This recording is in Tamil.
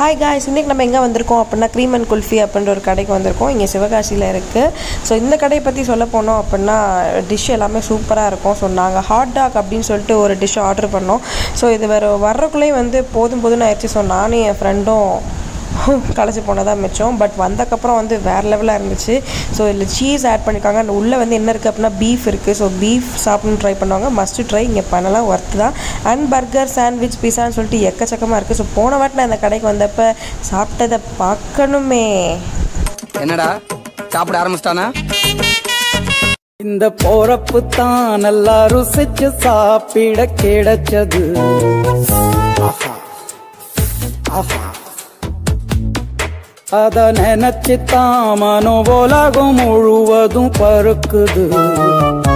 ஹாய் காய்ஸ் இன்றைக்கி நம்ம எங்கே வந்திருக்கோம் அப்படின்னா க்ரீம் அண்ட் குல்ஃபி அப்படின்ற ஒரு கடைக்கு வந்திருக்கோம் இங்கே சிவகாசியில் இருக்குது ஸோ இந்த கடையை பற்றி சொல்ல போனோம் அப்படின்னா டிஷ் எல்லாமே சூப்பராக இருக்கும் ஸோ நாங்கள் ஹாட் டாக் அப்படின்னு சொல்லிட்டு ஒரு டிஷ் ஆர்டர் பண்ணோம் ஸோ இது வேறு வர்றக்குள்ளேயே வந்து போதும் போதும்னு ஆயிடுச்சு ஸோ நானும் என் ஃப்ரெண்டும் களைச்சி போனதாக மிச்சம் பட் வந்தக்கப்புறம் வந்து வேறு லெவலாக இருந்துச்சு ஸோ இதில் சீஸ் ஆட் பண்ணியிருக்காங்க அண்ட் உள்ளே வந்து என்ன இருக்குது அப்படின்னா பீஃப் இருக்குது ஸோ பீஃப் சாப்பிட்ணும் ட்ரை பண்ணுவாங்க மஸ்ட்டு ட்ரை இங்கே பண்ணலாம் ஒர்த்து தான் அண்ட் பர்கர் சாண்ட்விச் பிஸான்னு சொல்லிட்டு எக்கச்சக்கமாக இருக்குது ஸோ போன வாட்டி நான் இந்த கடைக்கு வந்தப்போ சாப்பிட்டதை பார்க்கணுமே என்னடா சாப்பிட ஆரம்பிச்சிட்டானா இந்த போறப்பு தான் நல்லா ருசிச்சு சாப்பிட கிடைச்சது ஆஹா. ஆஹா. அத நினைச்சு தான் மனோ உலகம் முழுவதும் பருக்குது